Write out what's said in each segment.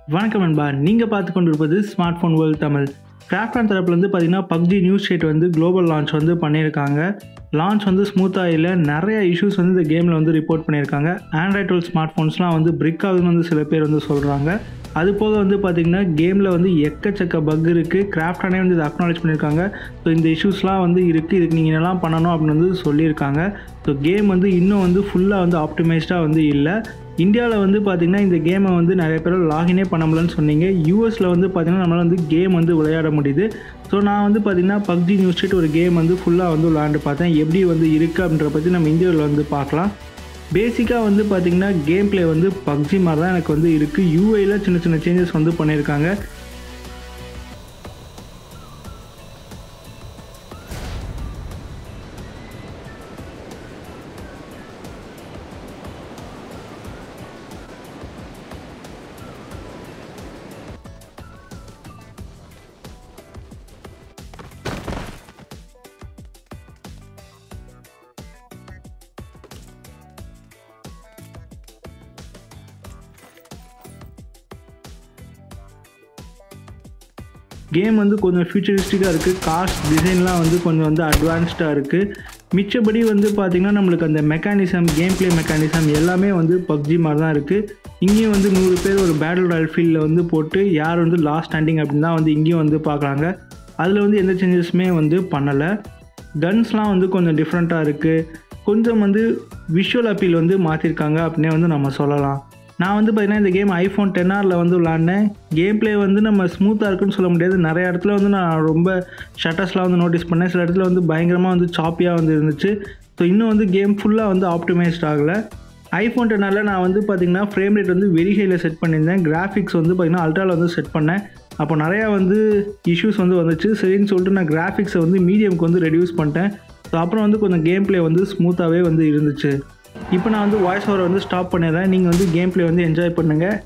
வணக்கம் நண்பா நீங்கள் பார்த்து கொண்டிருப்பது smart phone world Tamil Krafton தரப்புலேருந்து பார்த்தீங்கன்னா பப்ஜி நியூஸ் ஸ்டேட் வந்து குளோபல் லான்ச் வந்து பண்ணியிருக்காங்க லான்ச் வந்து ஸ்மூத்தாக இல்லை நிறைய இஷ்யூஸ் வந்து இந்த கேமில் வந்து ரிப்போர்ட் பண்ணியிருக்காங்க ஆண்ட்ராய்ட் டுவெல் ஸ்மார்ட் ஃபோன்ஸ்லாம் வந்து பிரிக் ஆகுதுன்னு வந்து சில பேர் வந்து சொல்கிறாங்க அது போக வந்து பார்த்திங்கன்னா கேமில் வந்து எக்கச்சக்க பக் இருக்குது கிராஃப்டானே வந்து இதை அக்னாலேஜ் பண்ணியிருக்காங்க ஸோ இந்த இஷ்யூஸ்லாம் வந்து இருக்குது இதுக்கு நீங்கள் என்னெல்லாம் பண்ணணும் அப்படின்னு வந்து சொல்லியிருக்காங்க ஸோ கேம் வந்து இன்னும் வந்து ஃபுல்லாக வந்து ஆப்டிமைஸ்டாக வந்து இல்லை இந்தியாவில் வந்து பார்த்திங்கன்னா இந்த கேமை வந்து நிறைய பேர் லாகினே பண்ண முடியலன்னு சொன்னீங்க யூஎஸில் வந்து பார்த்திங்கன்னா நம்மளால் வந்து கேம் வந்து விளையாட முடியுது ஸோ நான் வந்து பார்த்திங்கன்னா பப்ஜி நியூஸ் ஸ்டேட் ஒரு கேம் வந்து ஃபுல்லாக வந்து விளையாண்டு பார்த்தேன் எப்படி வந்து இருக்குது அப்படின்ற பற்றி நம்ம இந்தியாவில் வந்து பார்க்கலாம் பேசிக்காக வந்து பார்த்திங்கன்னா கேம் ப்ளே வந்து பப்ஜி மாதிரி தான் எனக்கு வந்து இருக்குது யூஐயில் சின்ன சின்ன சேஞ்சஸ் வந்து பண்ணியிருக்காங்க கேம் வந்து கொஞ்சம் ஃபியூச்சரிஸ்டிக்காக இருக்குது காஸ்ட் டிசைன்லாம் வந்து கொஞ்சம் வந்து அட்வான்ஸ்டாக இருக்குது மிச்சபடி வந்து பார்த்திங்கன்னா நம்மளுக்கு அந்த மெக்கானிசம் கேம் ப்ளே மெக்கானிசம் எல்லாமே வந்து பப்ஜி மாதிரி தான் இருக்குது இங்கேயும் வந்து நூறு பேர் ஒரு பேட்டில் ராயல் ஃபீல்டில் வந்து போட்டு யார் வந்து லாஸ்ட் ஸ்டாண்டிங் அப்படின்னு தான் வந்து இங்கேயும் வந்து பார்க்குறாங்க அதில் வந்து எந்த சேஞ்சஸுமே வந்து பண்ணலை கன்ஸ்லாம் வந்து கொஞ்சம் டிஃப்ரெண்ட்டாக இருக்குது கொஞ்சம் வந்து விஷுவல் அப்பீல் வந்து மாற்றிருக்காங்க அப்படின்னே வந்து நம்ம சொல்லலாம் நான் வந்து பார்த்தீங்கன்னா இந்த கேம் ஐஃபோன் டென் ஆரில் வந்து விளாண்டேன் கேம் ப்ளே வந்து நம்ம ஸ்மூத்தாக இருக்குன்னு சொல்ல முடியாது நிறைய இடத்துல வந்து நான் ரொம்ப ஷட்டர்ஸ்லாம் வந்து நோட்டீஸ் பண்ணேன் சில இடத்துல வந்து பயங்கரமாக வந்து சாப்பியாக வந்து இருந்துச்சு ஸோ இன்னும் வந்து கேம் ஃபுல்லாக வந்து ஆப்டிமைஸ்ட் ஆகலை ஐஃபோன் டென்னால் நான் வந்து பார்த்திங்கன்னா ஃப்ரேம் ரேட் வந்து வெரி ஹையில் செட் பண்ணியிருந்தேன் கிராஃபிக்ஸ் வந்து பார்த்திங்கன்னா அல்ட்ராவில் வந்து செட் பண்ணேன் அப்போ நிறையா வந்து இஷ்யூஸ் வந்து வந்துச்சு சரின்னு சொல்லிட்டு நான் கிராஃபிக்ஸை வந்து மீடியம்க்கு வந்து ரெடியூஸ் பண்ணிட்டேன் ஸோ அப்புறம் வந்து கொஞ்சம் கேம் ப்ளே வந்து ஸ்மூத்தாகவே வந்து இருந்துச்சு இப்போ நான் வந்து வாய்ஸ் ஓவரை வந்து ஸ்டாப் பண்ணிடுறேன் நீங்கள் வந்து கேம் ப்ளே வந்து என்ஜாய் பண்ணுங்கள்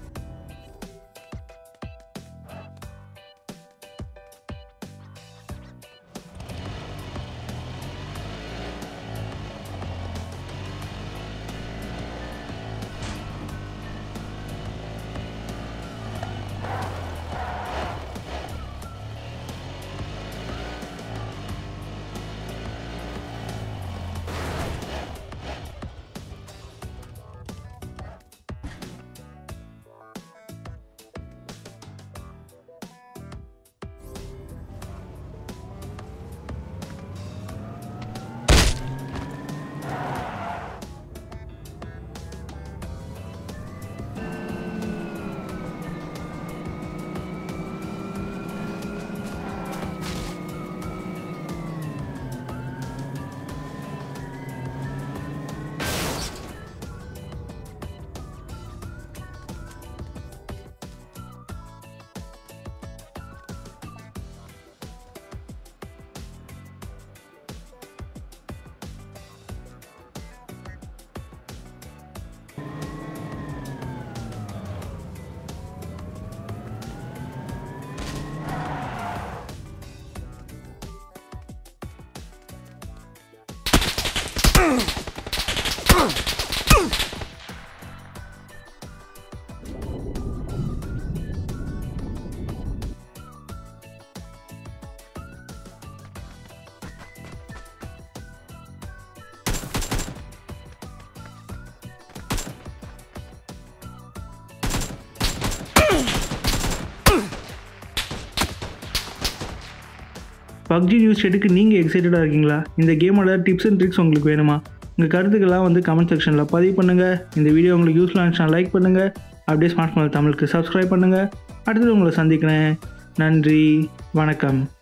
பப்ஜி நியூஸ் ஸ்டேட்டுக்கு நீங்கள் எக்ஸைட்டடாக இருக்கீங்களா இந்த கேமோட டிப்ஸ் அண்ட் ட்ரிக்ஸ் உங்களுக்கு வேணுமா உங்கள் கருத்துக்கெல்லாம் வந்து கமெண்ட் செக்ஷனில் பதிவு பண்ணுங்கள் இந்த வீடியோ உங்களுக்கு யூஸ்ஃபுல்லாக இருந்துச்சுன்னா லைக் பண்ணுங்கள் அப்படியே ஸ்மார்ட் ஃபோன் தமிழுக்கு சப்ஸ்கிரைப் பண்ணுங்கள் அடுத்தது உங்களை சந்திக்கிறேன் நன்றி வணக்கம்